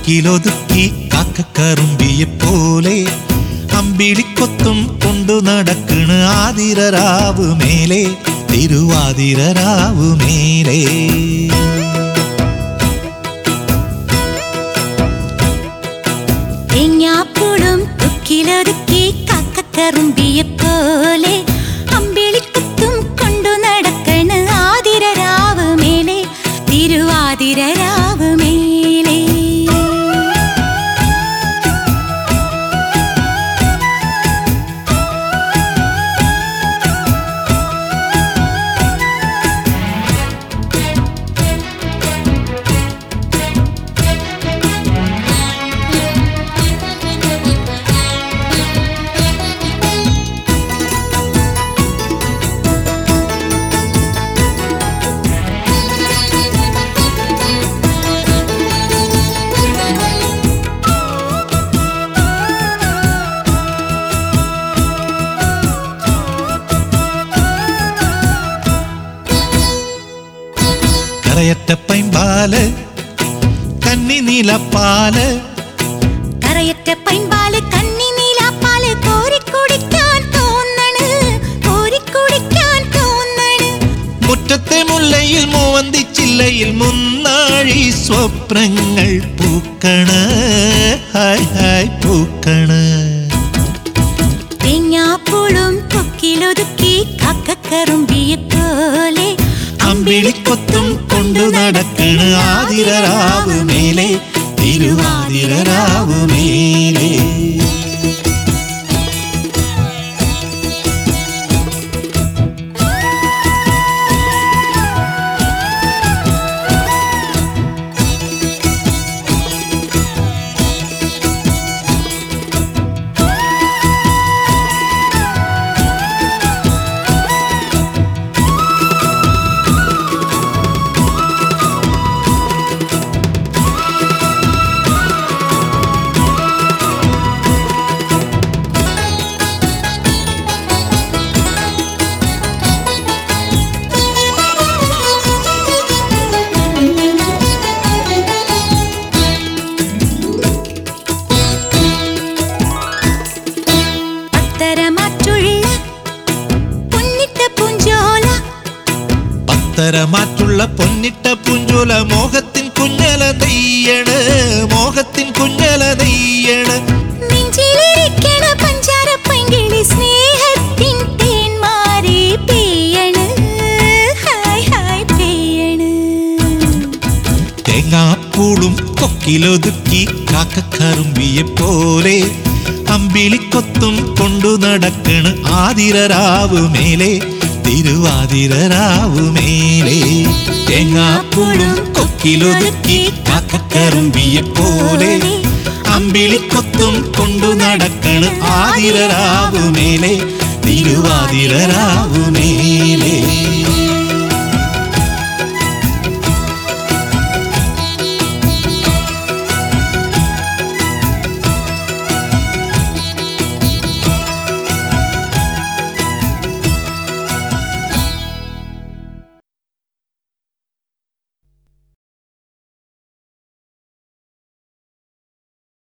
കൊക്കിലൊതുക്കി കാക്കക്കറുമ്പിയെ പോലെ അമ്പിളിക്കൊത്തും കൊണ്ടു നടക്കണ് ആതിരരാവ് മേലെ തിരുവാതിരരാവ് മേലെ തേങ്ങാപ്പൂളും തൊക്കിലൊതുക്കി കാക്കക്കറുമ്പിയെ പോലെ അമ്പിളിക്കുത്തും കൊണ്ടു നടക്കണ് ആതിരരാവ് മേലെ തിരുവാതിരരാവ് മേലെ കറയറ്റ പൈമ്പാല് കന്നി നീലപ്പാല് കറയറ്റ പൈമ്പാല് കന്നി നീലാപ്പാല് കോരിക്കുടിക്കാൻ തോന്നണ് കോരിക്കുടിക്കാൻ തോന്നണ് മുറ്റത്തെ മുല്ലയിൽ മൂവന്തിച്ചില്ലയിൽ മുന്നാഴി സ്വപ്നങ്ങൾ പൂക്കണ് ഹായ് ഹായ് പൂക്കണ് തേങ്ങാപ്പൂളും കൊക്കിലൊതുക്കി കാക്കക്കറുമ്പിയെ പോലെ അമ്പിളിക്കൊത്തും കൊണ്ടു നടക്കണ് ആതിരരാവ് മേലെ തിരുവാതിരരാവ് മേലെ പത്തരമാറ്റുള്ള പൊന്നിട്ട പൂഞ്ചോല പത്തരമാറ്റുള്ള പൊന്നിട്ട പുഞ്ചുല മോഹത്തിൻ കുഞ്ഞല നെയ്യണ് മോഹത്തിൻ കുഞ്ഞല നെയ്യണ് നെഞ്ചിലിരിക്കണ പഞ്ചാര പൈങ്കിളി സ്നേഹത്തിൻ തേന്മാരി പെയ്യണ് ഹായ് ഹായ് പെയ്യണ് തേങ്ങാപ്പൂളും കൊക്കിലൊതുക്കി കാക്കക്കറുമ്പിയെ പോലെ അമ്പിളിക്കൊത്തും കൊണ്ടു നടക്കണ് ആതിരരാവ് മേലെ തിരുവാതിരരാവ് മേലെ തേങ്ങാപ്പൂളും കൊക്കിലൊതുക്കി കാക്കക്കറുമ്പിയെ പോലെ അമ്പിളിക്കൊത്തും കൊണ്ടു നടക്കണ് ആതിരരാവ് മേലെ തിരുവാതിരരാവ് മേലെ